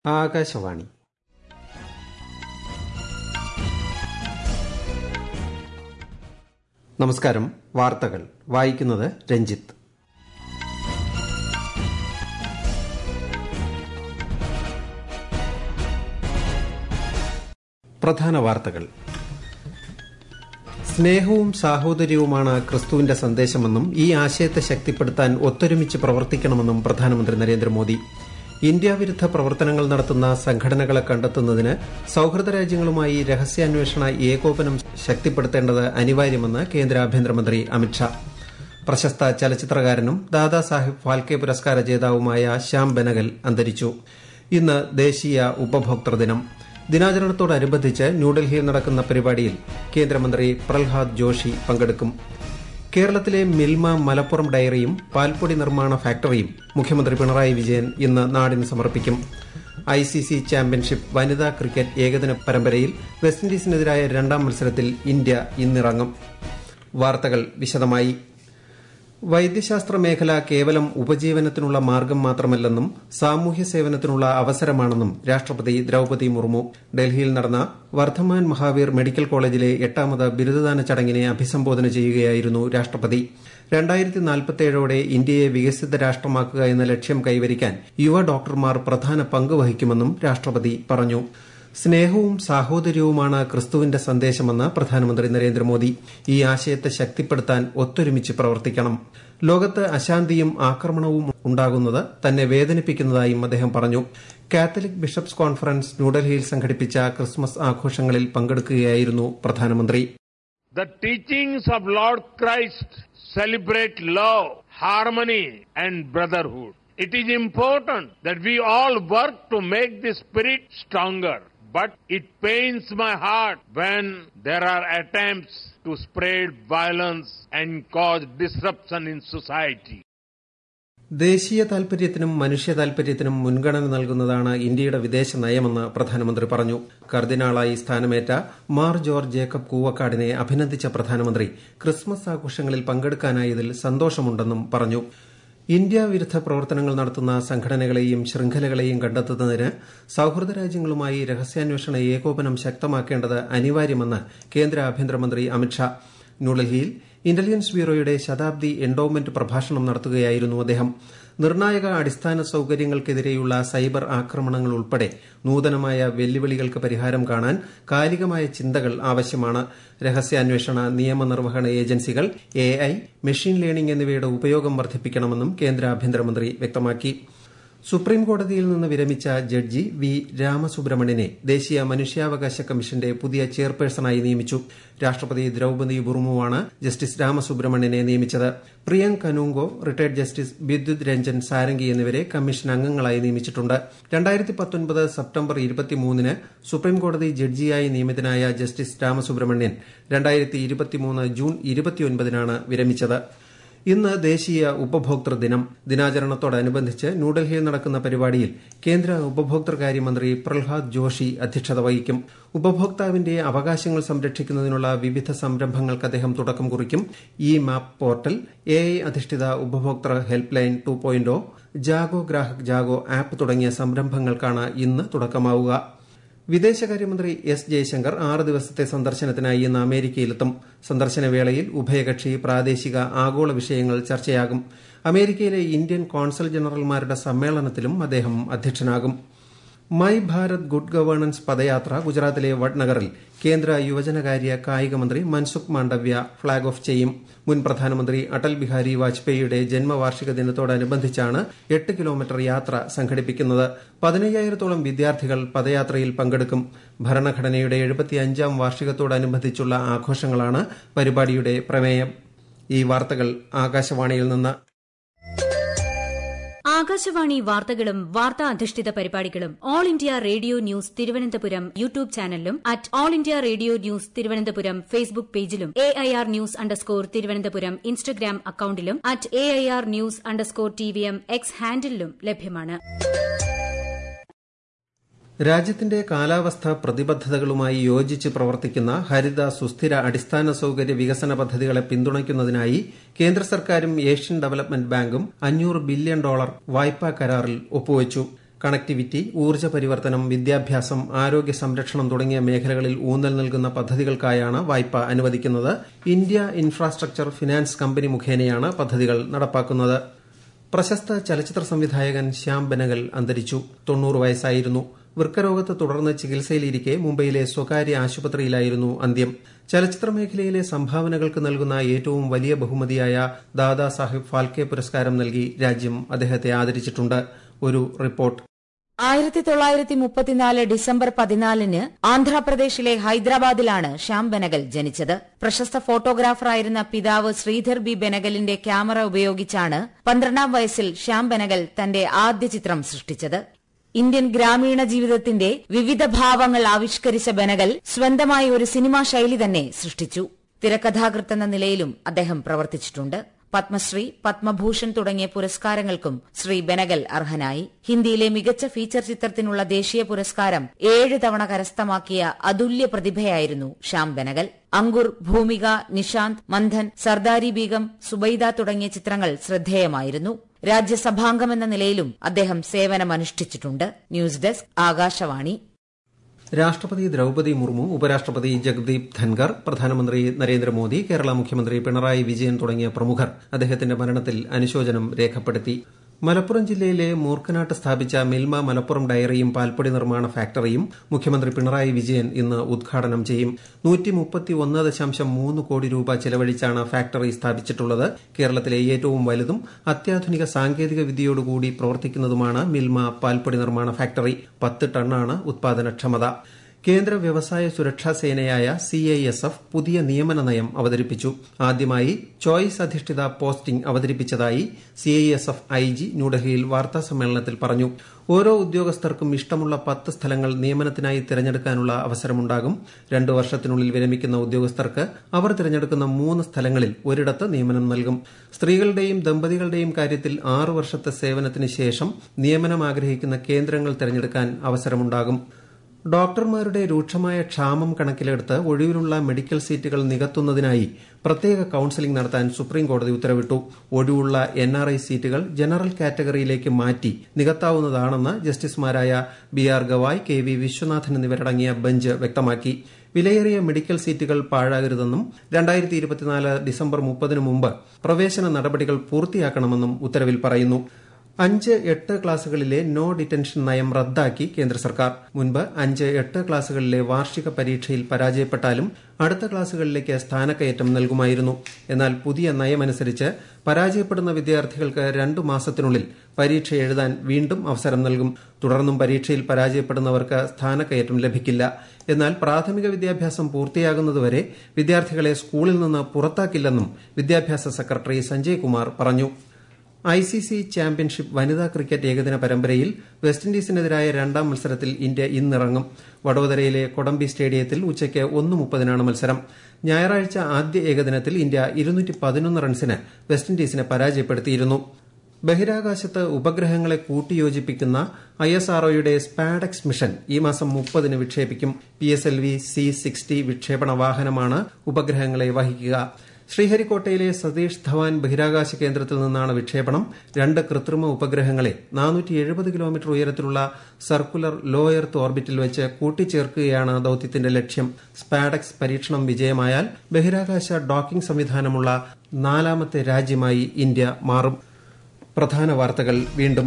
ആകാശവാണി നമസ്കാരം വാർത്തകൾ വായിക്കുന്നത് രഞ്ജിത്ത് പ്രധാന വാർത്തകൾ സ്നേഹവും സാഹോദര്യവുമാണ് ക്രിസ്തുവിന്റെ സന്ദേശമെന്നും ഈ ആശയത്തെ ശക്തിപ്പെടുത്താൻ ഒത്തൊരുമിച്ച് പ്രവർത്തിക്കണമെന്നും പ്രധാനമന്ത്രി നരേന്ദ്രമോദി ഇന്ത്യ വിരുദ്ധ പ്രവർത്തനങ്ങൾ നടത്തുന്ന സംഘടനകളെ കണ്ടെത്തുന്നതിന് സൌഹൃദ രാജ്യങ്ങളുമായി രഹസ്യാന്വേഷണ ഏകോപനം ശക്തിപ്പെടുത്തേണ്ടത് അനിവാര്യമെന്ന് കേന്ദ്ര ആഭ്യന്തരമന്ത്രി അമിത്ഷാ പ്രശസ്ത ചലച്ചിത്രകാരനും ദാദാസാഹിബ് ഫാൽക്കെ പുരസ്കാര ജേതാവുമായ ശ്യാം ബെനഗൽ അന്തരിച്ചു ഇന്ന് ദേശീയ ഉപഭോക്തൃ ദിനം ദിനാചരണത്തോടനുബന്ധിച്ച് ന്യൂഡൽഹിയിൽ നടക്കുന്ന പരിപാടിയിൽ കേന്ദ്രമന്ത്രി പ്രഹ്ലാദ് ജോഷി പങ്കെടുക്കും കേരളത്തിലെ മിൽമ മലപ്പുറം ഡയറിയും പാൽപ്പൊടി നിർമ്മാണ ഫാക്ടറിയും മുഖ്യമന്ത്രി പിണറായി വിജയൻ ഇന്ന് നാടിന് സമർപ്പിക്കും ഐസിസി ചാമ്പ്യൻഷിപ്പ് വനിതാ ക്രിക്കറ്റ് ഏകദിന പരമ്പരയിൽ വെസ്റ്റ് ഇൻഡീസിനെതിരായ രണ്ടാം മത്സരത്തിൽ ഇന്ത്യ ഇന്നിറങ്ങും വാർത്തകൾ വിശദമായി വൈദ്യശാസ്ത്ര മേഖല കേവലം ഉപജീവനത്തിനുള്ള മാർഗം മാത്രമല്ലെന്നും സാമൂഹ്യ സേവനത്തിനുള്ള അവസരമാണെന്നും രാഷ്ട്രപതി ദ്രൌപതി മുർമു ഡൽഹിയിൽ നടന്ന വർദ്ധമാൻ മഹാവീർ മെഡിക്കൽ കോളേജിലെ എട്ടാമത് ബിരുദദാന ചടങ്ങിനെ അഭിസംബോധന ചെയ്യുകയായിരുന്നു രാഷ്ട്രപതി രണ്ടായിരത്തി നാൽപ്പത്തിയേഴോടെ ഇന്ത്യയെ വികസിത രാഷ്ട്രമാക്കുക എന്ന ലക്ഷ്യം കൈവരിക്കാൻ യുവ ഡോക്ടർമാർ പ്രധാന പങ്ക് വഹിക്കുമെന്നും രാഷ്ട്രപതി പറഞ്ഞു സ്നേഹവും സാഹോദര്യവുമാണ് ക്രിസ്തുവിന്റെ സന്ദേശമെന്ന് പ്രധാനമന്ത്രി നരേന്ദ്രമോദി ഈ ആശയത്തെ ശക്തിപ്പെടുത്താൻ ഒത്തൊരുമിച്ച് പ്രവർത്തിക്കണം ലോകത്ത് അശാന്തിയും ആക്രമണവും ഉണ്ടാകുന്നത് തന്നെ വേദനിപ്പിക്കുന്നതായും അദ്ദേഹം പറഞ്ഞു കാത്തലിക് ബിഷപ്സ് കോൺഫറൻസ് ന്യൂഡൽഹിയിൽ സംഘടിപ്പിച്ച ക്രിസ്മസ് ആഘോഷങ്ങളിൽ പങ്കെടുക്കുകയായിരുന്നു പ്രധാനമന്ത്രി The teachings of Lord Christ celebrate love, harmony, and brotherhood. It is important that we all work to make the spirit stronger. But it pains my heart when there are attempts to spread violence and cause disruption in society. ദേശീയ താൽപര്യത്തിനും മനുഷ്യ താൽപര്യത്തിനും മുൻഗണന നൽകുന്നതാണ് ഇന്ത്യയുടെ വിദേശ നയമെന്ന് പ്രധാനമന്ത്രി പറഞ്ഞു കർദിനാളായി സ്ഥാനമേറ്റ മാർ ജോർജ് ജേക്കബ് കൂവക്കാടിനെ അഭിനന്ദിച്ച പ്രധാനമന്ത്രി ക്രിസ്മസ് ആഘോഷങ്ങളിൽ പങ്കെടുക്കാനായതിൽ സന്തോഷമുണ്ടെന്നും പറഞ്ഞു ഇന്ത്യ വിരുദ്ധ പ്രവർത്തനങ്ങൾ നടത്തുന്ന സംഘടനകളെയും ശൃംഖലകളെയും കണ്ടെത്തുന്നതിന് സൌഹൃദ രാജ്യങ്ങളുമായി രഹസ്യാന്വേഷണ ഏകോപനം ശക്തമാക്കേണ്ടത് അനിവാര്യമെന്ന് കേന്ദ്ര ആഭ്യന്തരമന്ത്രി അമിത്ഷാ ന്യൂഡൽഹിയിൽ ഇന്റലിജൻസ് ബ്യൂറോയുടെ ശതാബ്ദി എൻഡോവ്മെന്റ് പ്രഭാഷണം നടത്തുകയായിരുന്നു അദ്ദേഹം നിർണായക അടിസ്ഥാന സൌകര്യങ്ങൾക്കെതിരെയുള്ള സൈബർ ആക്രമണങ്ങൾ ഉൾപ്പെടെ നൂതനമായ വെല്ലുവിളികൾക്ക് പരിഹാരം കാണാൻ കാലികമായ ചിന്തകൾ ആവശ്യമാണ് രഹസ്യാന്വേഷണ നിയമനിർവഹണ ഏജൻസികൾ എഐ മെഷീൻ ലേണിംഗ് എന്നിവയുടെ ഉപയോഗം വർദ്ധിപ്പിക്കണമെന്നും കേന്ദ്ര ആഭ്യന്തരമന്ത്രി വ്യക്തമാക്കി സുപ്രീം കോടതിയിൽ നിന്ന് വിരമിച്ച ജഡ്ജി വി രാമസുബ്രഹ്മണ്യനെ ദേശീയ മനുഷ്യാവകാശ കമ്മീഷന്റെ പുതിയ ചെയർപേഴ്സണായി നിയമിച്ചു രാഷ്ട്രപതി ദ്രൌപതി മുർമുവാണ് ജസ്റ്റിസ് രാമസുബ്രഹ്മണ്യനെ നിയമിച്ചത് പ്രിയങ്ക് കനൂങ്കോ റിട്ടയർഡ് ജസ്റ്റിസ് ബിദ്യുത് രഞ്ജൻ സാരംഗി എന്നിവരെ കമ്മീഷൻ അംഗങ്ങളായി നിയമിച്ചിട്ടുണ്ട് രണ്ടായിരത്തി പത്തൊൻപത് സെപ്റ്റംബർ ഇരുപത്തിമൂന്നിന് സുപ്രീം കോടതി ജഡ്ജിയായി നിയമിതനായ ജസ്റ്റിസ് രാമസുബ്രഹ്മണ്യൻ രണ്ടായിരത്തി ഇരുപത്തിമൂന്ന് ജൂൺ ഇരുപത്തിയൊൻപതിനാണ് വിരമിച്ചത് ഇന്ന് ദേശീയ ഉപഭോക്തൃ ദിനം ദിനാചരണത്തോടനുബന്ധിച്ച് ന്യൂഡൽഹിയിൽ നടക്കുന്ന പരിപാടിയിൽ കേന്ദ്ര ഉപഭോക്തൃകാര്യമന്ത്രി പ്രഹ്ലാദ് ജോഷി അധ്യക്ഷത വഹിക്കും ഉപഭോക്താവിന്റെ അവകാശങ്ങൾ സംരക്ഷിക്കുന്നതിനുള്ള വിവിധ സംരംഭങ്ങൾക്ക് അദ്ദേഹം തുടക്കം കുറിക്കും e map portal A I അധിഷ്ഠിത ഉപഭോക്തൃ helpline two point Jago Grahak Jago app തുടങ്ങിയ സംരംഭങ്ങൾക്കാണ് ഇന്ന് തുടക്കമാവുക വിദേശകാര്യമന്ത്രി എസ് ജയശങ്കർ ആറ് ദിവസത്തെ സന്ദർശനത്തിനായി ഇന്ന് അമേരിക്കയിലെത്തും സന്ദർശന വേളയിൽ ഉഭയകക്ഷി പ്രാദേശിക ആഗോള വിഷയങ്ങൾ ചർച്ചയാകും അമേരിക്കയിലെ ഇന്ത്യൻ കോൺസൽ ജനറൽമാരുടെ സമ്മേളനത്തിലും അദ്ദേഹം അധ്യക്ഷനാകും my Bharat good governance padayatra ഗുജറാത്തിലെ വഡ്നഗറിൽ കേന്ദ്ര യുവജനകാര്യ കായിക മന്ത്രി മൻസുഖ് മാണ്ഡവ്യ ഫ്ളാഗ് ഓഫ് ചെയ്യും മുൻ പ്രധാനമന്ത്രി അടൽ ബിഹാരി വാജ്പേയിയുടെ ജന്മവാർഷിക ദിനത്തോടനുബന്ധിച്ചാണ് എട്ട് കിലോമീറ്റർ യാത്ര സംഘടിപ്പിക്കുന്നത് പതിനയ്യായിരത്തോളം വിദ്യാർത്ഥികൾ പദയാത്രയിൽ പങ്കെടുക്കും ഭരണഘടനയുടെ എഴുപത്തിയഞ്ചാം വാർഷികത്തോടനുബന്ധിച്ചുള്ള ആഘോഷങ്ങളാണ് പരിപാടിയുടെ പ്രമേയം ഈ വാർത്തകൾ ആകാശവാണിയിൽ നിന്ന് ആകാശവാണി വാർത്തകളും വാർത്താ അധിഷ്ഠിത പരിപാടികളും All India Radio news Thiruvananthapuram YouTube ചാനലിലും at All India Radio news Thiruvananthapuram Facebook പേജിലും A I R news underscore Thiruvananthapuram Instagram അക്കൌണ്ടിലും at A I R news underscore T V M X ഹാൻഡിലും ലഭ്യമാണ് രാജ്യത്തിന്റെ കാലാവസ്ഥാ പ്രതിബദ്ധതകളുമായി യോജിച്ച് പ്രവർത്തിക്കുന്ന ഹരിത സുസ്ഥിര അടിസ്ഥാന സൌകര്യ വികസന പദ്ധതികളെ പിന്തുണയ്ക്കുന്നതിനായി കേന്ദ്ര സർക്കാരും ഏഷ്യൻ ഡെവലപ്മെന്റ് ബാങ്കും അഞ്ഞൂറ് ബില്യൺ ഡോളർ വായ്പാ കരാറിൽ ഒപ്പുവച്ചു കണക്ടിവിറ്റി ഊർജ്ജ പരിവർത്തനം വിദ്യാഭ്യാസം ആരോഗ്യ സംരക്ഷണം തുടങ്ങിയ മേഖലകളിൽ ഊന്നൽ നൽകുന്ന പദ്ധതികൾക്കായാണ് വായ്പ അനുവദിക്കുന്നത് ഇന്ത്യ ഇൻഫ്രാസ്ട്രക്ചർ ഫിനാൻസ് കമ്പനി മുഖേനയാണ് പദ്ധതികൾ നടപ്പാക്കുന്നത് പ്രശസ്ത ചലച്ചിത്ര സംവിധായകൻ ശ്യാം ബെനഗൽ അന്തരിച്ചു തൊണ്ണൂറ് വയസ്സായിരുന്നു വൃക്കരോഗത്തെ തുടർന്ന് ചികിത്സയിലിരിക്കെ മുംബൈയിലെ സ്വകാര്യ ആശുപത്രിയിലായിരുന്നു അന്ത്യം ചലച്ചിത്ര മേഖലയിലെ സംഭാവനകൾക്ക് നൽകുന്ന ഏറ്റവും വലിയ ബഹുമതിയായ ദാദാ സാഹിബ് ഫാൽക്കെ പുരസ്കാരം നൽകി രാജ്യം അദ്ദേഹത്തെ ആദരിച്ചിട്ടുണ്ട് ഒരു റിപ്പോർട്ട് ആയിരത്തി തൊള്ളായിരത്തി മുപ്പത്തിനാല് ഡിസംബർ പതിനാലിന് ആന്ധ്രാപ്രദേശിലെ ഹൈദരാബാദിലാണ് ശ്യാം ബെനഗൽ ജനിച്ചത് പ്രശസ്ത ഫോട്ടോഗ്രാഫറായിരുന്ന പിതാവ് ശ്രീധർ ബി ബെനഗലിന്റെ ക്യാമറ ഉപയോഗിച്ചാണ് പന്ത്രണ്ടാം വയസ്സിൽ ശ്യാം ബെനഗൽ തന്റെ ആദ്യ ചിത്രം സൃഷ്ടിച്ചത് ഇന്ത്യൻ ഗ്രാമീണ ജീവിതത്തിന്റെ വിവിധ ഭാവങ്ങൾ ആവിഷ്കരിച്ച ബെനഗൽ സ്വന്തമായി ഒരു സിനിമാ ശൈലി തന്നെ സൃഷ്ടിച്ചു തിരക്കഥാകൃത്തെന്ന നിലയിലും അദ്ദേഹം പ്രവർത്തിച്ചിട്ടുണ്ട് പത്മശ്രീ പത്മഭൂഷൺ തുടങ്ങിയ പുരസ്കാരങ്ങൾക്കും ശ്രീ ബെനഗൽ അർഹനായി ഹിന്ദിയിലെ മികച്ച ഫീച്ചർ ചിത്രത്തിനുള്ള ദേശീയ പുരസ്കാരം ഏഴ് തവണ കരസ്ഥമാക്കിയ അതുല്യ പ്രതിഭയായിരുന്നു ശ്യാം ബെനഗൽ അങ്കുർ ഭൂമിക നിഷാന്ത് മന്ഥൻ സർദാരി ബീഗം സുബൈദ തുടങ്ങിയ ചിത്രങ്ങൾ ശ്രദ്ധേയമായിരുന്നു രാജ്യസഭാംഗമെന്ന നിലയിലും അദ്ദേഹം സേവനമനുഷ്ഠിച്ചിട്ടുണ്ട് ന്യൂസ് ഡെസ്ക് ആകാശവാണി രാഷ്ട്രപതി ദ്രൌപദി മുർമു ഉപരാഷ്ട്രപതി ജഗ്ദീപ് ധൻകർ പ്രധാനമന്ത്രി നരേന്ദ്രമോദി കേരള മുഖ്യമന്ത്രി പിണറായി വിജയൻ തുടങ്ങിയ പ്രമുഖർ അദ്ദേഹത്തിന്റെ മരണത്തിൽ അനുശോചനം രേഖപ്പെടുത്തി മലപ്പുറം ജില്ലയിലെ മൂർക്കനാട്ട് സ്ഥാപിച്ച മിൽമ മലപ്പുറം ഡയറിയും പാൽപ്പൊടി നിർമ്മാണ ഫാക്ടറിയും മുഖ്യമന്ത്രി പിണറായി വിജയൻ ഇന്ന് ഉദ്ഘാടനം ചെയ്യും കോടി രൂപ ചെലവഴിച്ചാണ് ഫാക്ടറി സ്ഥാപിച്ചിട്ടുള്ളത് കേരളത്തിലെ ഏറ്റവും വലുതും അത്യാധുനിക സാങ്കേതിക വിദ്യയോടുകൂടി പ്രവർത്തിക്കുന്നതുമാണ് മിൽമ പാൽപ്പൊടി നിർമ്മാണ ഫാക്ടറി പത്ത് ടണ്ണാണ് ഉത്പാദനക്ഷമത കേന്ദ്ര വ്യവസായ സുരക്ഷാ സേനയായ സിഐഎസ്എഫ് പുതിയ നിയമന നയം അവതരിപ്പിച്ചു ആദ്യമായി ചോയ്സ് അധിഷ്ഠിത പോസ്റ്റിംഗ് അവതരിപ്പിച്ചതായി സിഐഎസ്എഫ് ഐജി ന്യൂഡൽഹിയിൽ വാർത്താസമ്മേളനത്തിൽ പറഞ്ഞു ഓരോ ഉദ്യോഗസ്ഥർക്കും ഇഷ്ടമുള്ള പത്ത് സ്ഥലങ്ങൾ നിയമനത്തിനായി തിരഞ്ഞെടുക്കാനുള്ള അവസരമുണ്ടാകും രണ്ടു വർഷത്തിനുള്ളിൽ വിരമിക്കുന്ന ഉദ്യോഗസ്ഥർക്ക് അവർ തിരഞ്ഞെടുക്കുന്ന മൂന്ന് സ്ഥലങ്ങളിൽ ഒരിടത്ത് നിയമനം നൽകും സ്ത്രീകളുടെയും ദമ്പതികളുടെയും കാര്യത്തിൽ ആറു വർഷത്തെ സേവനത്തിന് ശേഷം നിയമനം ആഗ്രഹിക്കുന്ന കേന്ദ്രങ്ങൾ തിരഞ്ഞെടുക്കാൻ അവസരമുണ്ടാകും ഡോക്ടർമാരുടെ രൂക്ഷമായ ക്ഷാമം കണക്കിലെടുത്ത് ഒഴിവിലുള്ള മെഡിക്കൽ സീറ്റുകൾ നികത്തുന്നതിനായി പ്രത്യേക കൌൺസിലിംഗ് നടത്താൻ സുപ്രീംകോടതി ഉത്തരവിട്ടു ഒഴിവുള്ള എൻആർഐ സീറ്റുകൾ ജനറൽ കാറ്റഗറിയിലേക്ക് മാറ്റി നികത്താവുന്നതാണെന്ന് ജസ്റ്റിസുമാരായ B R Gavai K V Viswanathan എന്നിവരടങ്ങിയ ബെഞ്ച് വ്യക്തമാക്കി വിലയേറിയ മെഡിക്കൽ സീറ്റുകൾ പാഴാകരുതെന്നും രണ്ടായിരത്തി ഇരുപത്തിനാല് ഡിസംബർ മുപ്പതിനു മുമ്പ് പ്രവേശന നടപടികൾ പൂർത്തിയാക്കണമെന്നും ഉത്തരവിൽ പറയുന്നു അഞ്ച് എട്ട് ക്ലാസുകളിലെ നോ ഡിറ്റൻഷൻ നയം റദ്ദാക്കി കേന്ദ്ര സർക്കാർ മുൻപ് അഞ്ച് എട്ട് ക്ലാസുകളിലെ വാർഷിക പരീക്ഷയിൽ പരാജയപ്പെട്ടാലും അടുത്ത ക്ലാസുകളിലേക്ക് സ്ഥാനക്കയറ്റം നൽകുമായിരുന്നു എന്നാൽ പുതിയ നയമനുസരിച്ച് പരാജയപ്പെടുന്ന വിദ്യാർത്ഥികൾക്ക് രണ്ടു മാസത്തിനുള്ളിൽ പരീക്ഷ എഴുതാൻ വീണ്ടും അവസരം നൽകും തുടർന്നും പരീക്ഷയിൽ പരാജയപ്പെടുന്നവർക്ക് സ്ഥാനക്കയറ്റം ലഭിക്കില്ല എന്നാൽ പ്രാഥമിക വിദ്യാഭ്യാസം പൂർത്തിയാകുന്നതുവരെ വിദ്യാർത്ഥികളെ സ്കൂളിൽ നിന്ന് പുറത്താക്കില്ലെന്നും വിദ്യാഭ്യാസ സെക്രട്ടറി സഞ്ജയ് കുമാർ പറഞ്ഞു ഐസിസി ചാമ്പ്യൻഷിപ്പ് വനിതാ ക്രിക്കറ്റ് ഏകദിന പരമ്പരയിൽ വെസ്റ്റിൻഡീസിനെതിരായ രണ്ടാം മത്സരത്തിൽ ഇന്ത്യ ഇന്നിറങ്ങും വഡോദരയിലെ കൊടംബി സ്റ്റേഡിയത്തിൽ ഉച്ചയ്ക്ക് ഒന്ന് മുപ്പതിനാണ് മത്സരം ഞായറാഴ്ച ആദ്യ ഏകദിനത്തിൽ ഇന്ത്യ ഇരുന്നൂറ്റി പതിനൊന്ന് റൺസിന് വെസ്റ്റിൻഡീസിനെ പരാജയപ്പെടുത്തിയിരുന്നു ബഹിരാകാശത്ത് ഉപഗ്രഹങ്ങളെ കൂട്ടിയോജിപ്പിക്കുന്ന ഐ എസ് ആർഒയുടെ സ്പാഡക്സ് മിഷൻ ഈ മാസം മുപ്പതിന് വിക്ഷേപിക്കും P S L V C sixty വിക്ഷേപണ വാഹനമാണ് ഉപഗ്രഹങ്ങളെ വഹിക്കുക ശ്രീഹരിക്കോട്ടയിലെ സതീഷ് ധവാൻ ബഹിരാകാശ കേന്ദ്രത്തിൽ നിന്നാണ് വിക്ഷേപണം രണ്ട് കൃത്രിമ ഉപഗ്രഹങ്ങളെ നാനൂറ്റി എഴുപത് കിലോമീറ്റർ ഉയരത്തിലുള്ള സർക്കുലർ ലോ എർത്ത് ഓർബിറ്റിൽ വെച്ച് കൂട്ടിച്ചേർക്കുകയാണ് ദൌത്യത്തിന്റെ ലക്ഷ്യം സ്പാഡക്സ് പരീക്ഷണം വിജയമായാൽ ബഹിരാകാശ ഡോക്കിംഗ് സംവിധാനമുള്ള നാലാമത്തെ രാജ്യമായി ഇന്ത്യ മാറും പ്രധാന വാർത്തകൾ വീണ്ടും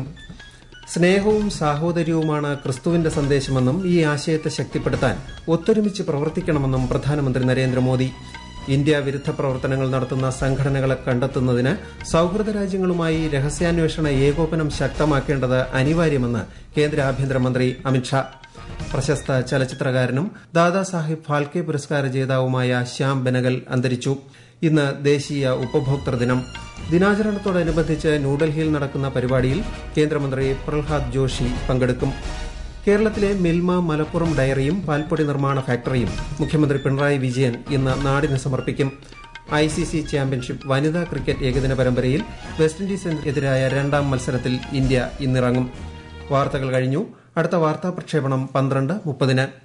സ്നേഹവും സാഹോദര്യവുമാണ് ക്രിസ്തുവിന്റെ സന്ദേശമെന്നും ഈ ആശയത്തെ ശക്തിപ്പെടുത്താൻ ഒത്തൊരുമിച്ച് പ്രവർത്തിക്കണമെന്നും പ്രധാനമന്ത്രി നരേന്ദ്രമോദി ഇന്ത്യ വിരുദ്ധ പ്രവർത്തനങ്ങൾ നടത്തുന്ന സംഘടനകളെ കണ്ടെത്തുന്നതിന് സൌഹൃദ രാജ്യങ്ങളുമായി രഹസ്യാന്വേഷണ ഏകോപനം ശക്തമാക്കേണ്ടത് അനിവാര്യമെന്ന് കേന്ദ്ര ആഭ്യന്തരമന്ത്രി അമിത്ഷാ പ്രശസ്ത ചലച്ചിത്രകാരനും ദാദാസാഹിബ് ഫാൽക്കെ പുരസ്കാര ജേതാവുമായ ശ്യാം ബെനഗൽ അന്തരിച്ചു ഇന്ന് ദേശീയ ഉപഭോക്തൃ ദിനം ദിനാചരണത്തോടനുബന്ധിച്ച് ന്യൂഡൽഹിയിൽ നടക്കുന്ന പരിപാടിയിൽ കേന്ദ്രമന്ത്രി പ്രഹ്ലാദ് ജോഷി പങ്കെടുക്കും കേരളത്തിലെ മിൽമ മലപ്പുറം ഡയറിയും പാൽപ്പൊടി നിർമ്മാണ ഫാക്ടറിയും മുഖ്യമന്ത്രി പിണറായി വിജയൻ ഇന്ന് നാടിന് സമർപ്പിക്കും ഐ സി സി ചാമ്പ്യൻഷിപ്പ് വനിതാ ക്രിക്കറ്റ് ഏകദിന പരമ്പരയിൽ വെസ്റ്റിൻഡീസിനെതിരായ രണ്ടാം മത്സരത്തിൽ ഇന്ത്യ ഇന്നിറങ്ങും വാർത്തകൾ കഴിഞ്ഞു അടുത്ത വാർത്താ പ്രക്ഷേപണം പന്ത്രണ്ട് മുപ്പതിന്